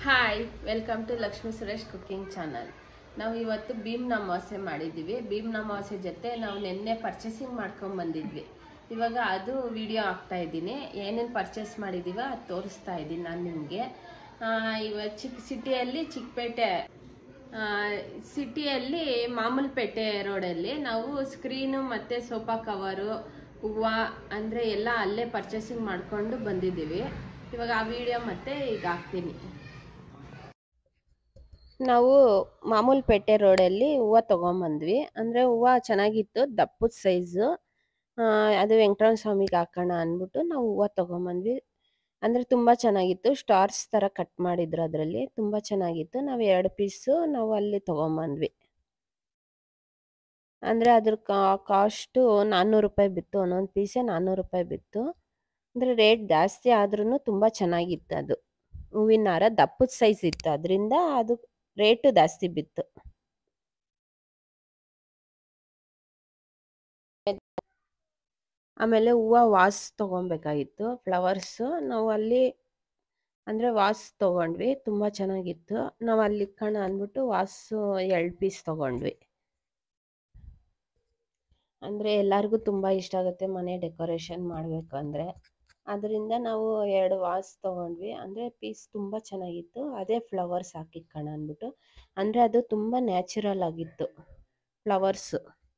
hi welcome to Lakshmi Suresh cooking channel ನಾವು ಇವತ್ತು ಭೀಮ್ನ ಅಮಾವಾಸ್ಯೆ ಮಾಡಿದ್ದೀವಿ ಭೀಮ್ನ ಅಮಾವಾಸ್ಯೆ ಜೊತೆ ನಾವು ನಿನ್ನೆ ಪರ್ಚೇಸಿಂಗ್ ಮಾಡ್ಕೊಂಡ್ ಬಂದಿದ್ವಿ ಇವಾಗ ಅದು ವಿಡಿಯೋ ಹಾಕ್ತಾ ಇದ್ದೀನಿ ಏನೇನು ಪರ್ಚೇಸ್ ಮಾಡಿದೀವ ಅದು ತೋರಿಸ್ತಾ ಇದ್ದೀನಿ ನಾನು ನಿಮಗೆ ಇವಾಗ ಚಿಕ್ಕ ಸಿಟಿಯಲ್ಲಿ ಚಿಕ್ಕಪೇಟೆ ಸಿಟಿಯಲ್ಲಿ ಮಾಮೂಲ್ಪೇಟೆ ರೋಡಲ್ಲಿ ನಾವು ಸ್ಕ್ರೀನು ಮತ್ತು ಸೋಫಾ ಕವರು ಹೂವು ಅಂದರೆ ಎಲ್ಲ ಅಲ್ಲೇ ಪರ್ಚೇಸಿಂಗ್ ಮಾಡ್ಕೊಂಡು ಬಂದಿದ್ದೀವಿ ಇವಾಗ ಆ ವಿಡಿಯೋ ಮತ್ತೆ ಈಗ ಹಾಕ್ತೀನಿ ನಾವು ಮಾಮೂಲ್ಪೇಟೆ ರೋಡಲ್ಲಿ ಹೂವು ತೊಗೊಂಬಂದ್ವಿ ಅಂದರೆ ಹೂವು ಚೆನ್ನಾಗಿತ್ತು ದಪ್ಪದ ಸೈಜು ಅದು ವೆಂಕಟರಮಣ ಸ್ವಾಮಿಗೆ ಹಾಕೋಣ ಅಂದ್ಬಿಟ್ಟು ನಾವು ಹೂವು ತೊಗೊಂಬಂದ್ವಿ ಅಂದರೆ ತುಂಬ ಚೆನ್ನಾಗಿತ್ತು ಸ್ಟಾರ್ಸ್ ಥರ ಕಟ್ ಮಾಡಿದ್ರು ಅದರಲ್ಲಿ ತುಂಬ ಚೆನ್ನಾಗಿತ್ತು ನಾವು ಎರಡು ಪೀಸು ನಾವು ಅಲ್ಲಿ ತೊಗೊಂಬಂದ್ವಿ ಅಂದರೆ ಅದ್ರ ಕಾಸ್ಟು ನಾನ್ನೂರು ರೂಪಾಯಿ ಬಿತ್ತು ಒಂದೊಂದು ಪೀಸೇ ನಾನ್ನೂರು ರೂಪಾಯಿ ಬಿತ್ತು ಅಂದರೆ ರೇಟ್ ಜಾಸ್ತಿ ಆದ್ರೂ ತುಂಬ ಚೆನ್ನಾಗಿತ್ತು ಅದು ಹೂವಿನ ಹಾರ ದಪ್ಪದ ಸೈಜ್ ಇತ್ತು ಅದರಿಂದ ಅದು ರೇಟು ಜಾಸ್ತಿ ಬಿತ್ತು ಆಮೇಲೆ ಹೂವು ವಾಸ್ ತೊಗೊಬೇಕಾಗಿತ್ತು ಫ್ಲವರ್ಸು ನಾವು ಅಲ್ಲಿ ಅಂದರೆ ವಾಸ್ ತೊಗೊಂಡ್ವಿ ತುಂಬ ಚೆನ್ನಾಗಿತ್ತು ನಾವು ಅಲ್ಲಿ ಕಣ ಅಂದ್ಬಿಟ್ಟು ವಾಸು ಎರಡು ಪೀಸ್ ತೊಗೊಂಡ್ವಿ ಅಂದರೆ ಎಲ್ಲರಿಗೂ ತುಂಬ ಇಷ್ಟ ಆಗುತ್ತೆ ಮನೆ ಡೆಕೋರೇಷನ್ ಮಾಡಬೇಕು ಅಂದರೆ ಅದರಿಂದ ನಾವು ಎರಡು ವಾಸ್ ತೊಗೊಂಡ್ವಿ ಅಂದರೆ ಪೀಸ್ ತುಂಬ ಚೆನ್ನಾಗಿತ್ತು ಅದೇ ಫ್ಲವರ್ಸ್ ಹಾಕಿದ್ ಕಣ ಅಂದ್ಬಿಟ್ಟು ಅಂದರೆ ಅದು ತುಂಬ ನ್ಯಾಚುರಲ್ ಆಗಿತ್ತು ಫ್ಲವರ್ಸು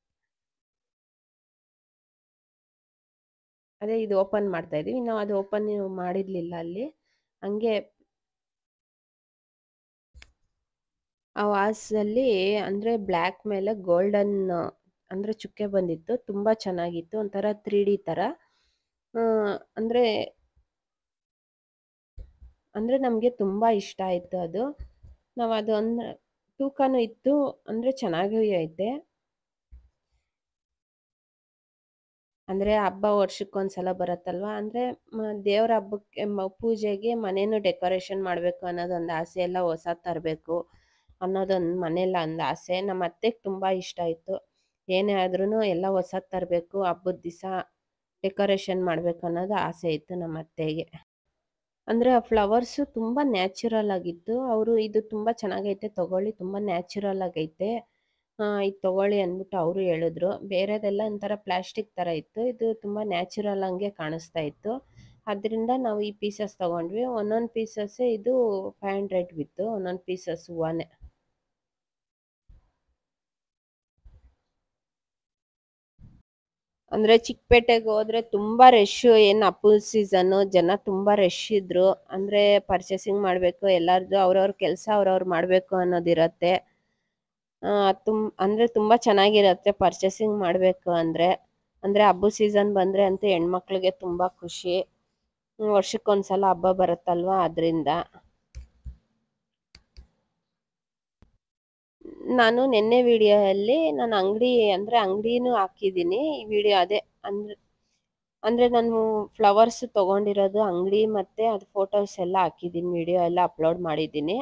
ಅದೇ ಇದು ಓಪನ್ ಮಾಡ್ತಾ ಇದೀವಿ ನಾವು ಅದು ಓಪನ್ ಮಾಡಿರ್ಲಿಲ್ಲ ಅಲ್ಲಿ ಹಂಗೆ ಆ ವಾಸಲ್ಲಿ ಅಂದರೆ ಬ್ಲ್ಯಾಕ್ ಮೇಲೆ ಗೋಲ್ಡನ್ ಅಂದರೆ ಚುಕ್ಕೆ ಬಂದಿತ್ತು ತುಂಬ ಚೆನ್ನಾಗಿತ್ತು ಒಂಥರ ತ್ರೀ ಡಿ ಥರ ಅಂದರೆ ಅಂದರೆ ನಮಗೆ ತುಂಬ ಇಷ್ಟ ಆಯಿತು ಅದು ನಾವು ಅದು ಅಂದ್ರೆ ತೂಕನೂ ಇತ್ತು ಅಂದರೆ ಚೆನ್ನಾಗೂ ಐತೆ ಅಂದರೆ ಹಬ್ಬ ವರ್ಷಕ್ಕೊಂದ್ಸಲ ಬರುತ್ತಲ್ವ ಅಂದರೆ ದೇವ್ರ ಹಬ್ಬಕ್ಕೆ ಪೂಜೆಗೆ ಮನೇನು ಡೆಕೋರೇಷನ್ ಮಾಡಬೇಕು ಅನ್ನೋದೊಂದು ಆಸೆ ಎಲ್ಲ ಹೊಸ ತರಬೇಕು ಅನ್ನೋದೊಂದು ಮನೇಲಿ ಒಂದು ಆಸೆ ನಮ್ಮ ಅತ್ತೆಗೆ ತುಂಬ ಇಷ್ಟ ಆಯಿತು ಏನೇ ಆದ್ರೂ ಎಲ್ಲ ಹೊಸದು ತರಬೇಕು ಹಬ್ಬದ ದಿವಸ ಡೆಕೋರೇಷನ್ ಮಾಡಬೇಕು ಅನ್ನೋದು ಆಸೆ ಇತ್ತು ನಮ್ಮ ಅತ್ತೆಗೆ ಅಂದರೆ ಆ ಫ್ಲವರ್ಸು ತುಂಬ ನ್ಯಾಚುರಲ್ ಆಗಿತ್ತು ಅವರು ಇದು ತುಂಬ ಚೆನ್ನಾಗೈತೆ ತಗೊಳ್ಳಿ ತುಂಬ ನ್ಯಾಚುರಲ್ ಆಗೈತೆ ಇದು ತಗೊಳ್ಳಿ ಅಂದ್ಬಿಟ್ಟು ಅವರು ಹೇಳಿದ್ರು ಬೇರೆದೆಲ್ಲ ಒಂಥರ ಪ್ಲಾಸ್ಟಿಕ್ ಥರ ಇತ್ತು ಇದು ತುಂಬ ನ್ಯಾಚುರಲ್ ಹಂಗೆ ಕಾಣಿಸ್ತಾ ಇತ್ತು ಅದರಿಂದ ನಾವು ಈ ಪೀಸಸ್ ತೊಗೊಂಡ್ವಿ ಒಂದೊಂದು ಪೀಸಸ್ಸೇ ಇದು ಫೈವ್ ಹಂಡ್ರೆಡ್ ಬಿತ್ತು ಒಂದೊಂದು ಪೀಸಸ್ ಹೂವನೇ ಅಂದರೆ ಚಿಕ್ಕಪೇಟೆಗೆ ಹೋದ್ರೆ ತುಂಬ ರಶ್ಶು ಏನು ಹಬ್ಬದ ಸೀಸನ್ನು ಜನ ತುಂಬ ರಶ್ ಇದ್ರು ಅಂದರೆ ಪರ್ಚೇಸಿಂಗ್ ಮಾಡಬೇಕು ಎಲ್ಲರದ್ದು ಅವ್ರವ್ರ ಕೆಲಸ ಅವ್ರವ್ರು ಮಾಡಬೇಕು ಅನ್ನೋದಿರತ್ತೆ ತುಮ್ ಅಂದರೆ ತುಂಬ ಚೆನ್ನಾಗಿರತ್ತೆ ಪರ್ಚೇಸಿಂಗ್ ಮಾಡಬೇಕು ಅಂದರೆ ಅಂದರೆ ಹಬ್ಬದ ಸೀಸನ್ ಬಂದರೆ ಅಂತೂ ಹೆಣ್ಮಕ್ಳಿಗೆ ತುಂಬ ಖುಷಿ ವರ್ಷಕ್ಕೊಂದ್ಸಲ ಹಬ್ಬ ಬರುತ್ತಲ್ವ ಅದರಿಂದ ನಾನು ನಿನ್ನೆ ವಿಡಿಯೋಯಲ್ಲಿ ನಾನು ಅಂಗಡಿ ಅಂದರೆ ಅಂಗಡಿನೂ ಹಾಕಿದ್ದೀನಿ ಈ ವಿಡಿಯೋ ಅದೇ ಅಂದ್ರೆ ಅಂದರೆ ನಾನು ಫ್ಲವರ್ಸ್ ತೊಗೊಂಡಿರೋದು ಅಂಗಡಿ ಮತ್ತು ಅದು ಫೋಟೋಸ್ ಎಲ್ಲ ಹಾಕಿದ್ದೀನಿ ವಿಡಿಯೋ ಎಲ್ಲ ಅಪ್ಲೋಡ್ ಮಾಡಿದ್ದೀನಿ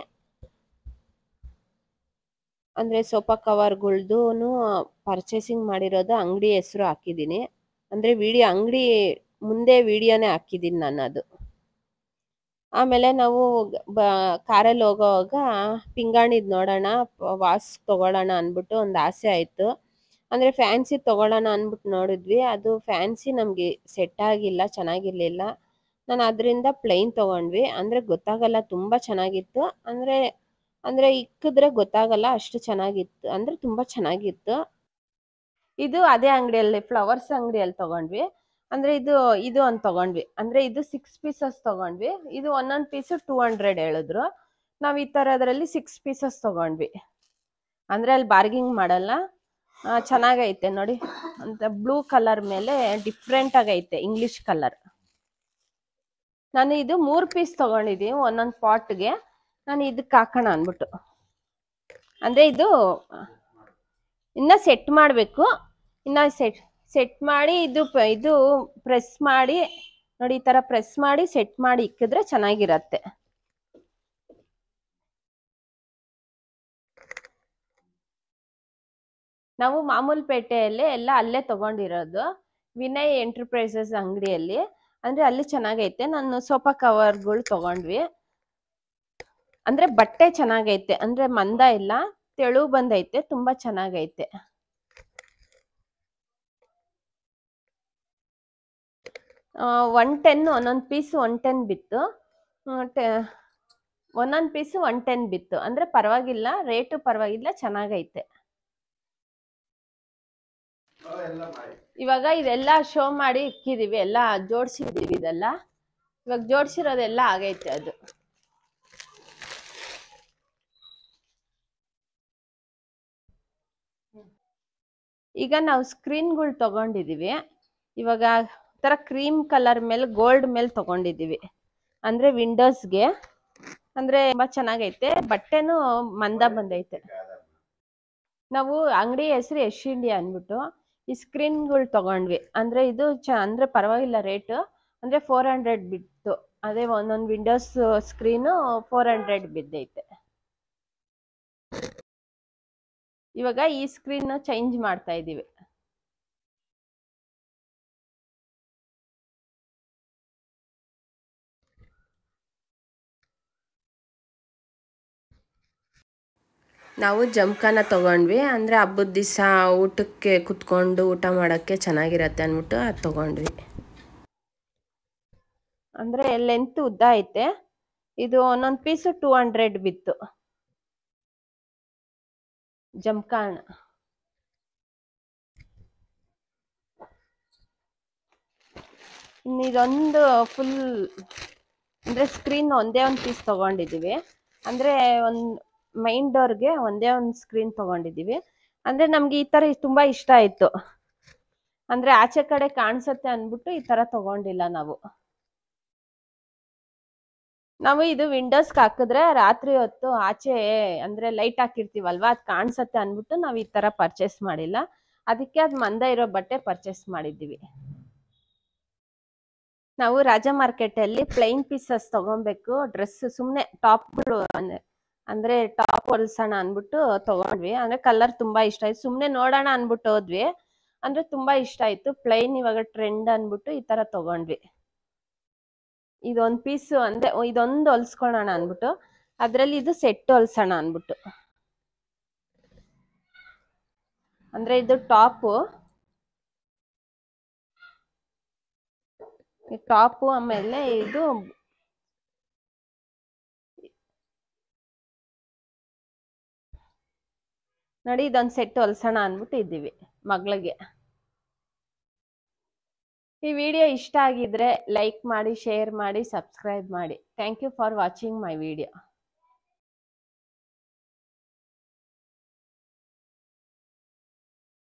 ಅಂದರೆ ಸೋಫಾ ಕವರ್ಗಳ್ದು ಪರ್ಚೇಸಿಂಗ್ ಮಾಡಿರೋದು ಅಂಗಡಿ ಹೆಸರು ಹಾಕಿದ್ದೀನಿ ಅಂದರೆ ವಿಡಿಯೋ ಅಂಗಡಿ ಮುಂದೆ ವಿಡಿಯೋನೇ ಹಾಕಿದ್ದೀನಿ ನಾನು ಅದು ಆಮೇಲೆ ನಾವು ಬ ಕಾರಲ್ಲಿ ಹೋಗೋವಾಗ ಪಿಂಗಾಣಿದ್ ನೋಡೋಣ ವಾಸ್ ತೊಗೊಳ್ಳೋಣ ಅಂದ್ಬಿಟ್ಟು ಒಂದು ಆಸೆ ಆಯಿತು ಅಂದರೆ ಫ್ಯಾನ್ಸಿ ತೊಗೊಳ್ಳೋಣ ಅಂದ್ಬಿಟ್ಟು ನೋಡಿದ್ವಿ ಅದು ಫ್ಯಾನ್ಸಿ ನಮಗೆ ಸೆಟ್ ಆಗಿಲ್ಲ ಚೆನ್ನಾಗಿರ್ಲಿಲ್ಲ ನಾನು ಅದರಿಂದ ಪ್ಲೈನ್ ತೊಗೊಂಡ್ವಿ ಅಂದರೆ ಗೊತ್ತಾಗಲ್ಲ ತುಂಬ ಚೆನ್ನಾಗಿತ್ತು ಅಂದರೆ ಅಂದರೆ ಇಕ್ಕಿದ್ರೆ ಗೊತ್ತಾಗಲ್ಲ ಅಷ್ಟು ಚೆನ್ನಾಗಿತ್ತು ಅಂದರೆ ತುಂಬ ಚೆನ್ನಾಗಿತ್ತು ಇದು ಅದೇ ಅಂಗಡಿಯಲ್ಲಿ ಫ್ಲವರ್ಸ್ ಅಂಗಡಿಯಲ್ಲಿ ತೊಗೊಂಡ್ವಿ ಅಂದರೆ ಇದು ಇದು ಒಂದು ತೊಗೊಂಡ್ವಿ ಅಂದರೆ ಇದು ಸಿಕ್ಸ್ ಪೀಸಸ್ ತೊಗೊಂಡ್ವಿ ಇದು ಒಂದೊಂದು ಪೀಸು ಟೂ ಹಂಡ್ರೆಡ್ ಹೇಳಿದ್ರು ನಾವು ಈ ಥರದ್ರಲ್ಲಿ ಸಿಕ್ಸ್ ಪೀಸಸ್ ತೊಗೊಂಡ್ವಿ ಅಂದರೆ ಅಲ್ಲಿ ಬಾರ್ಗಿಂಗ್ ಮಾಡಲ್ಲ ಚೆನ್ನಾಗೈತೆ ನೋಡಿ ಅಂತ ಬ್ಲೂ ಕಲರ್ ಮೇಲೆ ಡಿಫ್ರೆಂಟ್ ಆಗೈತೆ ಇಂಗ್ಲಿಷ್ ಕಲರ್ ನಾನು ಇದು ಮೂರು ಪೀಸ್ ತೊಗೊಂಡಿದ್ದೀನಿ ಒಂದೊಂದು ಪಾಟ್ಗೆ ನಾನು ಇದಕ್ಕೆ ಹಾಕೋಣ ಅಂದ್ಬಿಟ್ಟು ಅಂದರೆ ಇದು ಇನ್ನು ಸೆಟ್ ಮಾಡಬೇಕು ಇನ್ನು ಸೆಟ್ ಸೆಟ್ ಮಾಡಿ ಇದು ಇದು ಪ್ರೆಸ್ ಮಾಡಿ ನೋಡಿ ಈ ಥರ ಪ್ರೆಸ್ ಮಾಡಿ ಸೆಟ್ ಮಾಡಿ ಇಕ್ಕಿದ್ರೆ ಚೆನ್ನಾಗಿರತ್ತೆ ನಾವು ಮಾಮೂಲ್ಪೇಟೆಯಲ್ಲಿ ಎಲ್ಲ ಅಲ್ಲೇ ತಗೊಂಡಿರೋದು ವಿನಯ್ ಎಂಟರ್ಪ್ರೈಸಸ್ ಅಂಗಡಿಯಲ್ಲಿ ಅಂದ್ರೆ ಅಲ್ಲಿ ಚೆನ್ನಾಗೈತೆ ನಾನು ಸೋಫಾ ಕವರ್ಗಳು ತಗೊಂಡ್ವಿ ಅಂದ್ರೆ ಬಟ್ಟೆ ಚೆನ್ನಾಗೈತೆ ಅಂದ್ರೆ ಮಂದ ಇಲ್ಲ ತೆಳು ಬಂದೈತೆ ತುಂಬಾ ಚೆನ್ನಾಗೈತೆ ಒನ್ ಟೆನ್ ಒಂದೊಂದು ಪೀಸ್ ಒನ್ ಟೆನ್ ಬಿತ್ತು ಒಂದೊಂದು ಪೀಸು ಒನ್ ಟೆನ್ ಬಿತ್ತು ಅಂದ್ರೆ ಪರವಾಗಿಲ್ಲ ರೇಟು ಪರವಾಗಿಲ್ಲ ಚೆನ್ನಾಗೈತೆ ಇವಾಗ ಇದೆಲ್ಲ ಶೋ ಮಾಡಿ ಇಕ್ಕಿದೀವಿ ಎಲ್ಲ ಜೋಡಿಸಿದೀವಿ ಇದೆಲ್ಲ ಇವಾಗ ಜೋಡಿಸಿರೋದೆಲ್ಲ ಆಗೈತೆ ಅದು ಈಗ ನಾವು ಸ್ಕ್ರೀನ್ಗಳು ತಗೊಂಡಿದೀವಿ ಇವಾಗ ತರ ಕ್ರೀಮ್ ಕಲರ್ ಮೇಲೆ ಗೋಲ್ಡ್ ಮೇಲೆ ತಗೊಂಡಿದೀವಿ ಅಂದ್ರೆ ವಿಂಡೋಸ್ಗೆ ಅಂದ್ರೆ ತುಂಬಾ ಚೆನ್ನಾಗೈತೆ ಬಟ್ಟೆನೂ ಮಂದ ಬಂದೈತೆ ನಾವು ಅಂಗಡಿ ಹೆಸರು ಯಶ್ ಇಂಡಿಯಾ ಅಂದ್ಬಿಟ್ಟು ಈ ಸ್ಕ್ರೀನ್ಗಳು ತಗೊಂಡ್ವಿ ಅಂದ್ರೆ ಇದು ಚ ಅಂದ್ರೆ ಪರವಾಗಿಲ್ಲ ರೇಟ್ ಅಂದ್ರೆ ಫೋರ್ ಹಂಡ್ರೆಡ್ ಬಿತ್ತು ಅದೇ ಒಂದೊಂದು ವಿಂಡೋಸ್ ಸ್ಕ್ರೀನು ಫೋರ್ ಹಂಡ್ರೆಡ್ ಬಿದ್ದೈತೆ ಇವಾಗ ಈ ಸ್ಕ್ರೀನ್ ಚೇಂಜ್ ಮಾಡ್ತಾ ಇದೀವಿ ನಾವು ಜಮ್ಖಾನ ತಗೊಂಡ್ವಿ ಅಂದರೆ ಹಬ್ಬದ ದಿವಸ ಊಟಕ್ಕೆ ಕುತ್ಕೊಂಡು ಊಟ ಮಾಡೋಕ್ಕೆ ಚೆನ್ನಾಗಿರತ್ತೆ ಅಂದ್ಬಿಟ್ಟು ಅದು ತಗೊಂಡ್ವಿ ಅಂದರೆ ಲೆಂತ್ ಉದ್ದ ಐತೆ ಇದು ಒಂದೊಂದು ಪೀಸು ಟೂ ಹಂಡ್ರೆಡ್ ಬಿತ್ತು ಜಮ್ಖಾನ ಇನ್ನು ಇದೊಂದು ಫುಲ್ ಅಂದರೆ ಸ್ಕ್ರೀನ್ ಒಂದೇ ಒಂದು ಪೀಸ್ ತಗೊಂಡಿದ್ದೀವಿ ಅಂದರೆ ಒಂದು ಮೈನ್ ಡೋರ್ಗೆ ಒಂದೇ ಒಂದು ಸ್ಕ್ರೀನ್ ತಗೊಂಡಿದ್ದೀವಿ ಅಂದರೆ ನಮ್ಗೆ ಈ ಥರ ತುಂಬ ಇಷ್ಟ ಆಯಿತು ಅಂದರೆ ಆಚೆ ಕಡೆ ಕಾಣಿಸುತ್ತೆ ಅಂದ್ಬಿಟ್ಟು ಈ ಥರ ತಗೊಂಡಿಲ್ಲ ನಾವು ನಾವು ಇದು ವಿಂಡೋಸ್ಗೆ ಹಾಕಿದ್ರೆ ರಾತ್ರಿ ಹೊತ್ತು ಆಚೆ ಅಂದರೆ ಲೈಟ್ ಹಾಕಿರ್ತೀವಲ್ವಾ ಅದು ಕಾಣಿಸುತ್ತೆ ಅಂದ್ಬಿಟ್ಟು ನಾವು ಈ ಥರ ಪರ್ಚೇಸ್ ಮಾಡಿಲ್ಲ ಅದಕ್ಕೆ ಅದು ಮಂದ ಇರೋ ಬಟ್ಟೆ ಪರ್ಚೇಸ್ ಮಾಡಿದ್ದೀವಿ ನಾವು ರಾಜ ಮಾರ್ಕೆಟಲ್ಲಿ ಪ್ಲೈನ್ ಪೀಸಸ್ ತಗೊಬೇಕು ಡ್ರೆಸ್ ಸುಮ್ಮನೆ ಟಾಪ್ಗಳು ಅಂದ್ರೆ ಟಾಪ್ ಹೊಲ್ಸೋಣ ಅನ್ಬಿಟ್ಟು ತಗೊಂಡ್ವಿ ಅಂದ್ರೆ ಕಲರ್ ತುಂಬಾ ಇಷ್ಟ ಆಯ್ತು ಸುಮ್ಮನೆ ನೋಡೋಣ ಅನ್ಬಿಟ್ಟು ಹೋದ್ವಿ ಅಂದ್ರೆ ತುಂಬಾ ಇಷ್ಟ ಆಯ್ತು ಪ್ಲೈನ್ ಇವಾಗ ಟ್ರೆಂಡ್ ಅನ್ಬಿಟ್ಟು ಈ ತರ ತಗೊಂಡ್ವಿ ಇದೊಂದ್ ಪೀಸ್ ಅಂದ್ರೆ ಇದೊಂದು ಹೊಲ್ಸ್ಕೊಳ್ಳೋಣ ಅನ್ಬಿಟ್ಟು ಅದ್ರಲ್ಲಿ ಇದು ಸೆಟ್ ಹೊಲ್ಸೋಣ ಅನ್ಬಿಟ್ಟು ಅಂದ್ರೆ ಇದು ಟಾಪು ಟಾಪು ಆಮೇಲೆ ಇದು ನೋಡಿ ಇದೊಂದು ಸೆಟ್ ಹೊಲ್ಸೋಣ ಅಂದ್ಬಿಟ್ಟು ಇದ್ದೀವಿ ಮಗಳಿಗೆ ಈ ವಿಡಿಯೋ ಇಷ್ಟ ಆಗಿದ್ರೆ ಲೈಕ್ ಮಾಡಿ ಶೇರ್ ಮಾಡಿ ಸಬ್ಸ್ಕ್ರೈಬ್ ಮಾಡಿ thank you for watching my video